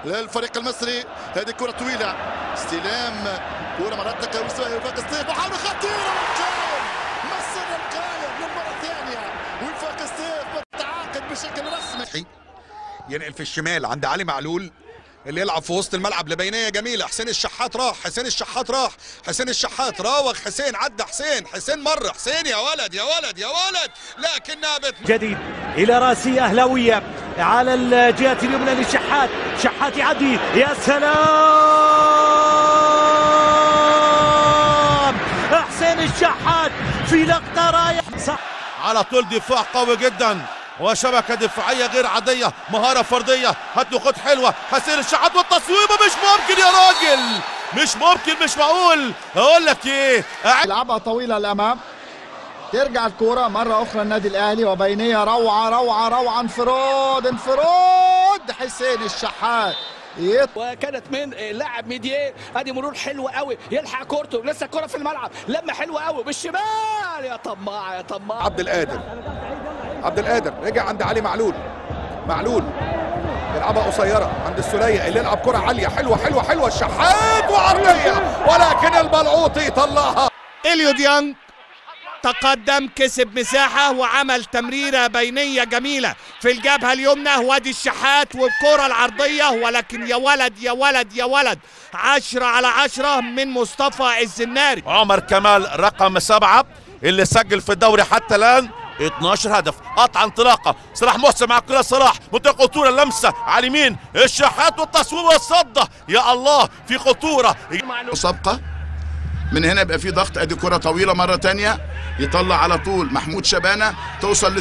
للفريق المصري هذه كرة طويلة استلام كرة مرات تكاوسها وفاق ستيف محاولة خطيرة والقائم مصر القائم للمرة الثانية وفاق ستيف متعاقد بشكل رسمي ينقل في الشمال عند علي معلول اللي يلعب في وسط الملعب لبينيه جميله حسين الشحات راح حسين الشحات راح حسين الشحات راوغ حسين عدى حسين حسين مر حسين يا ولد يا ولد يا ولد لكنها بت جديد الى راسية اهلاويه على الجهه اليمنى للشحات شحات يعدي يا سلام حسين الشحات في لقطه رايح صح على طول دفاع قوي جدا وشبكة دفاعية غير عادية مهارة فردية هات خد حلوة حسين الشحات والتصويبة مش ممكن يا راجل مش ممكن مش معقول اقول لك ايه أع- لعبها طويلة الأمام ترجع الكرة مرة أخرى النادي الأهلي وبينية روعة روعة روعة انفراد انفراد حسين الشحات يط... وكانت من لاعب ميدييه ادي مرور حلو قوي يلحق كورته لسه الكره في الملعب لما حلوه قوي بالشمال يا طماع يا طماع عبد القادر عبد القادر رجع عند علي معلول معلول يلعبها قصيره عند السوليه اللي يلعب كره عاليه حلوه حلوه حلوه الشحات وعرضيه ولكن البلعوطي طلعها اليو ديانج تقدم كسب مساحة وعمل تمريرة بينية جميلة في الجبهة اليمنى وادي الشحات والكرة العرضية ولكن يا ولد يا ولد يا ولد عشرة على عشرة من مصطفى الزناري عمر كمال رقم سبعة اللي سجل في الدوري حتى الآن 12 هدف قطع انطلاقة صلاح محسن مع الكرة صلاح منطقة خطورة لمسة على اليمين الشحات والتصويب والصدة يا الله في خطورة مسابقة من هنا يبقى في ضغط ادي كرة طويلة مرة تانية يطلع على طول محمود شبانة توصل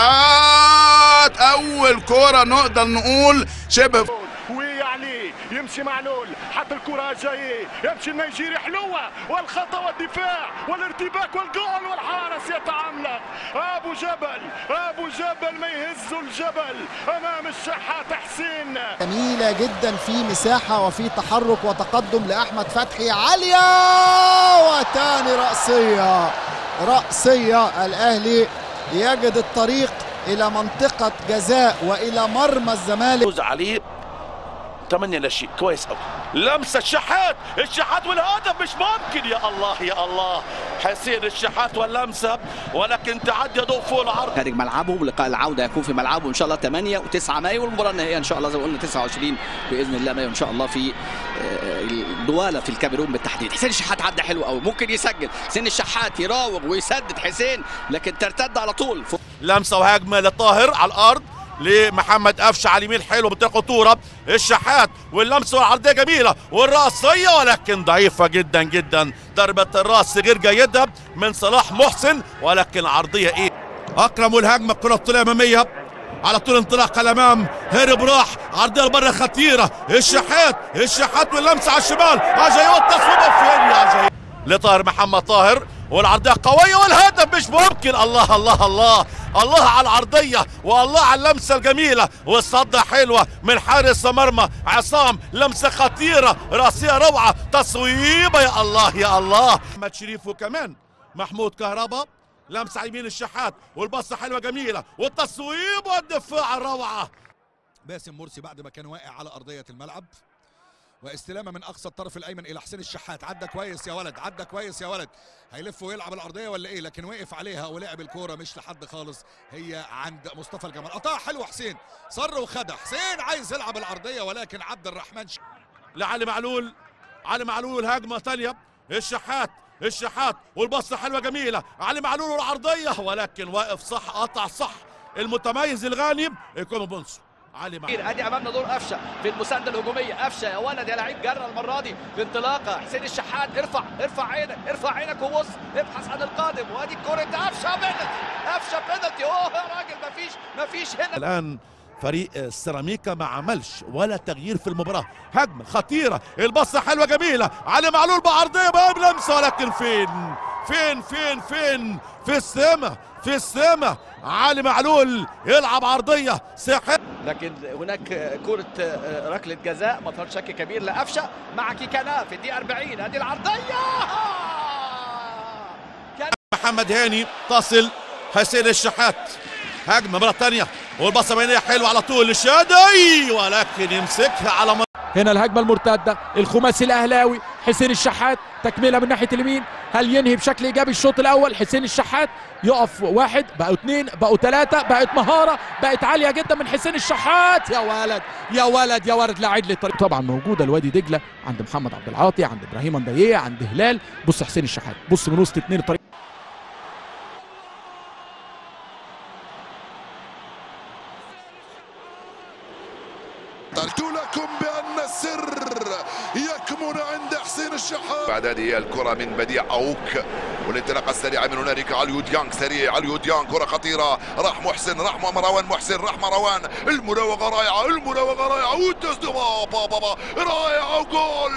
للشحات اول كرة نقدر نقول شبه ويعني يمشي معلول حتى الكرة جاية يمشي النيجيري حلوة والخطأ والدفاع والارتباك والجول والحارس يتعملق أبو جبل أبو جبل ما يهز الجبل أمام الشحات حسين جميلة جدا في مساحة وفي تحرك وتقدم لأحمد فتحي عالية وتاني رأسية رأسية الأهلي يجد الطريق إلى منطقة جزاء وإلى مرمى الزمالك فوز عليه 8 لا شيء كويس قوي لمسة الشحات الشحات والهدف مش ممكن يا الله يا الله حسين الشحات واللمسة ولكن تعدي ضوء فوق العرض خارج ملعبه ولقاء العوده يكون في ملعبه ان شاء الله 8 و9 مايو والمباراه النهائيه ان شاء الله زي ما قلنا 29 باذن الله مايو ان شاء الله في آه، الدواله في الكاميرون بالتحديد حسين الشحات عدى حلو قوي ممكن يسجل حسين الشحات يراوغ ويسدد حسين لكن ترتد على طول لمسة وهجمة لطاهر على الأرض لمحمد قفشه على اليمين حلو بتاع خطوره الشحات واللمسه والعرضيه جميله والراسيه ولكن ضعيفه جدا جدا ضربه الراس غير جيده من صلاح محسن ولكن عرضيه ايه اكرم والهجمه الكره الطوليه اماميه على طول انطلاق الامام هرب راح عرضيه لبره خطيره الشحات الشحات واللمسه على الشمال اجاي والتصويبه فين يا اجاي لطاهر محمد طاهر والعرضيه قويه والهدف مش ممكن الله الله الله الله على العرضيه والله على اللمسه الجميله والصده حلوه من حارس مرمى عصام لمسه خطيره راسيه روعه تصويبه يا الله يا الله محمد شريف وكمان محمود كهربا لمسه على يمين الشحات والبصه حلوه جميله والتصويب والدفاع الروعه باسم مرسي بعد ما كان واقع على ارضيه الملعب واستلامه من اقصى الطرف الايمن الى حسين الشحات عدى كويس يا ولد عدى كويس يا ولد هيلف ويلعب الارضيه ولا ايه لكن وقف عليها ولعب الكوره مش لحد خالص هي عند مصطفى الجمال قطع حلو حسين صر وخدع حسين عايز يلعب الارضيه ولكن عبد الرحمن ش... لعلي معلول علي معلول هجمه ثانيه الشحات الشحات والبصه حلوه جميله علي معلول والعرضيه ولكن واقف صح قطع صح المتميز الغانم يكون بونسو علي معلول ادي امامنا دور قفشه في المسانده الهجوميه قفشه يا ولد يا لعيب جرى المره دي بانطلاقه حسين الشحات ارفع ارفع عينك ارفع عينك وبص ابحث عن القادم وادي كره قفشه بينالتي قفشه بينالتي اوه يا راجل مفيش مفيش هنا الان فريق السيراميكا ما عملش ولا تغيير في المباراه هجمه خطيره البصه حلوه جميله علي معلول بعرضيه بقى بلمسه ولكن فين فين فين فين في السما في السما علي معلول يلعب عرضيه ساحر لكن هناك كرة ركلة جزاء مظهر شك كبير لقفشة مع كيكانا في الدقيقة 40 ادي العرضية كان محمد هاني تصل حسين الشحات هجمه مره ثانيه والبصه بينيه حلوه على طول للشادي ولكن يمسكها على مر... هنا الهجمه المرتده الخماسي الاهلاوي حسين الشحات تكمله من ناحيه اليمين هل ينهي بشكل ايجابي الشوط الاول حسين الشحات يقف واحد بقوا اثنين بقوا ثلاثه بقت مهاره بقت عاليه جدا من حسين الشحات يا ولد يا ولد يا ولد لاعب لي الطريق طبعا موجوده الوادي دجله عند محمد عبد العاطي عند ابراهيم انديه عند هلال بص حسين الشحات بص من وسط اثنين الطريق قلت لكم بأن السر يكمن عند حسين الشحات بعد هذه الكرة من بديع أوك والانطلاقة السريعة من هنالك عليو ديانج سريع عليو ديانج كرة خطيرة راح محسن راح مروان محسن راح مروان المراوغة رائعة المراوغة رائعة والتسديد بابا بابا رائعة وجول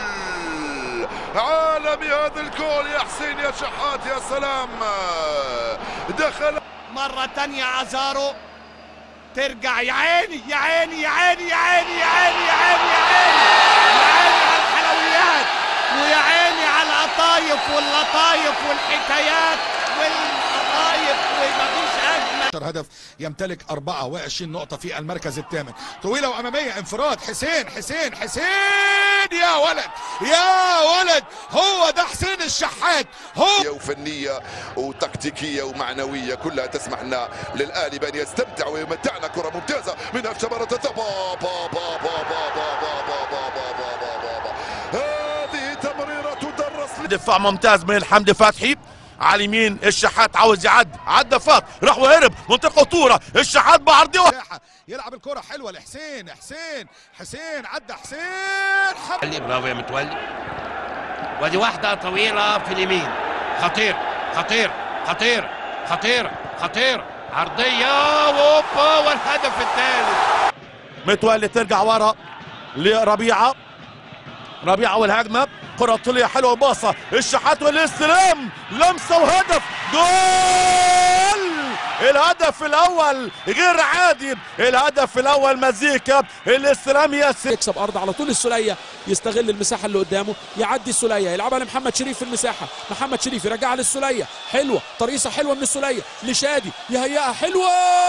عالمي هذا الجول يا حسين يا شحات يا سلام دخل مرة تانية عزارو ترجع يا عيني يا عيني يا عيني يا عيني يا عيني يا عيني يا عيني يا عيني على الحلويات ويا عيني على القطايف واللطايف والحكايات والقطايف ومفيش اجمل أكثر هدف يمتلك 24 نقطة في المركز الثامن طويلة وأمامية انفراد حسين حسين حسين يا ولد يا ولد هو ده حسين الشحات هو وفنية وتكتيكية ومعنوية كلها تسمح لنا للآلي بأن يستمتع ويمتعنا كرة ممتازة من أفشى مرة بابا بابا بابا بابا بابا بابا هذه تمريرة تدرس دفاع ممتاز من حمدي فتحي على اليمين الشحات عاوز يعدي عدى فات راح وهرب منطقه خطوره الشحات بعرضيه مساحة. يلعب الكرة حلوة لحسين حسين حسين عدى حسين حب متولي برافو يا متولي ودي واحدة طويلة في اليمين خطير خطير خطير خطير خطير عرضية ووبا والهدف الثالث متولي ترجع ورا لربيعه ربيعه والهجمه كره طوليه حلوه باصه الشحات والاستلام لمسه وهدف جول الهدف الاول غير عادي الهدف الاول مزيكا الاستلام ياسر يكسب ارض على طول السوليه يستغل المساحه اللي قدامه يعدي السوليه يلعبها لمحمد شريف في المساحه محمد شريف يرجعها للسوليه حلوه طريقه حلوه من السوليه لشادي يهيئها حلوه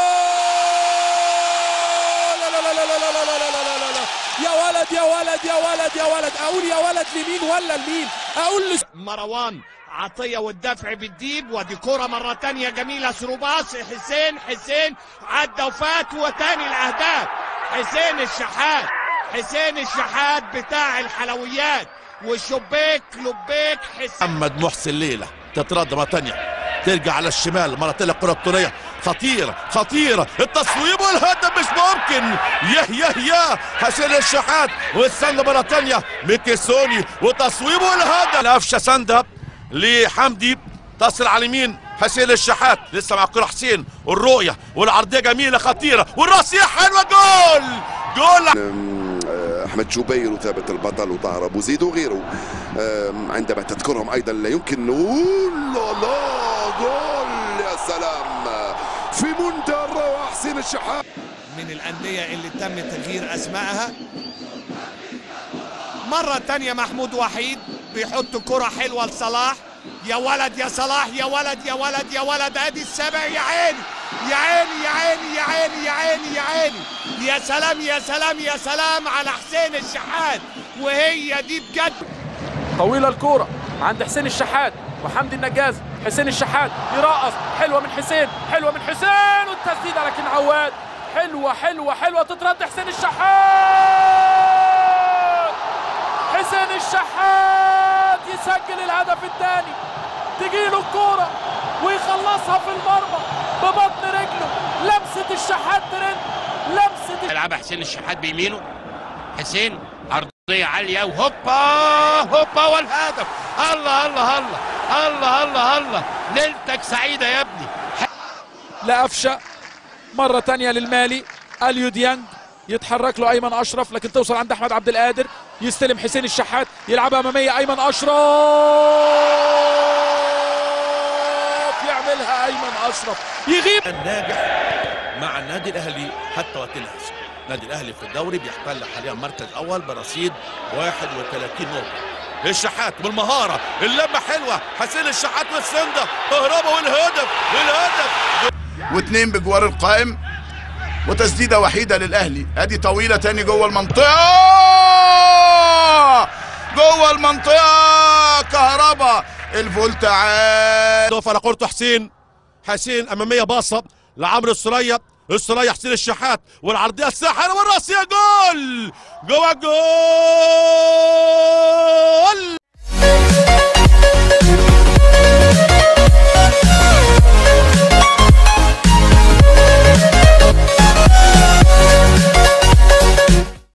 لا لا لا لا لا لا لا لا لا لا لا لا يا ولد يا ولد يا ولد يا ولد اقول يا ولد لمين ولا لمين اقول لس... مروان عطية والدفع بالديب ودي كرة مرة تانية جميلة سروباس حسين حسين عدى وفات وتاني الأهداف حسين الشحات حسين الشحات بتاع الحلويات وشبيك لبيك حسين محمد محسن ليلى تترد مره ثانيه ترجع على الشمال مره ثانيه الكره الطوليه خطيره خطيره التصويب والهدف مش ممكن يه يه يا حسين الشحات والسند مره ثانيه ميكي سوني وتصويب والهدف القفشه سنده لحمدي تصل على اليمين حسين الشحات لسه مع الكره حسين والرؤيه والعرضيه جميله خطيره والراسيه حلوه جول جول احمد جبير وثابت البطل وطاهر ابو زيد وغيره أم، عندما تذكرهم ايضا لا يمكن نقول لا لا جول يا سلام في منتهى الروعه حسين الشحات من الأندية اللي تم تغيير أسمائها مرة تانية محمود وحيد بيحط كرة حلوة لصلاح يا ولد يا صلاح يا ولد يا ولد يا ولد ادي السابع يا عيني يا عيني يا عيني يا عيني يا عيني يا عيني يا سلام يا سلام يا سلام على حسين الشحات وهي دي بجد طويله الكوره عند حسين الشحات وحمدي النجاز حسين الشحات يرقص حلوه من حسين حلوه من حسين والتسديده لكن عواد حلوه حلوه حلوه تترد حسين الشحات حسين الشحات يسجل الهدف الثاني تجيله الكوره ويخلصها في المرمى ببطن رجله لمسه الشحات ترند لمسه يلعبها حسين الشحات بيمينه حسين عرضية عالية وهوبا هوبا والهدف الله الله الله الله الله الله ليلتك سعيدة يا ابني لقفشه مرة تانية للمالي اليو ديانج يتحرك له ايمن اشرف لكن توصل عند احمد عبد القادر يستلم حسين الشحات يلعبها اماميه ايمن اشرف يعملها ايمن اشرف يغيب الناجح مع النادي الاهلي حتى وقتنا هذا النادي الاهلي في الدوري بيحتل حاليا مركز اول برصيد 31 نقطه الشحات بالمهاره اللمه حلوه حسين الشحات والسنده كهربا والهدف والهدف واثنين بجوار القائم وتسديده وحيده للاهلي ادي طويله تاني جوه المنطقه المنطقة كهربا الفولت عاد توقف على كورته حسين حسين اماميه باصه لعمرو السرية السرية حسين الشحات والعرضيه الساحره والراس يا جول جوه الجول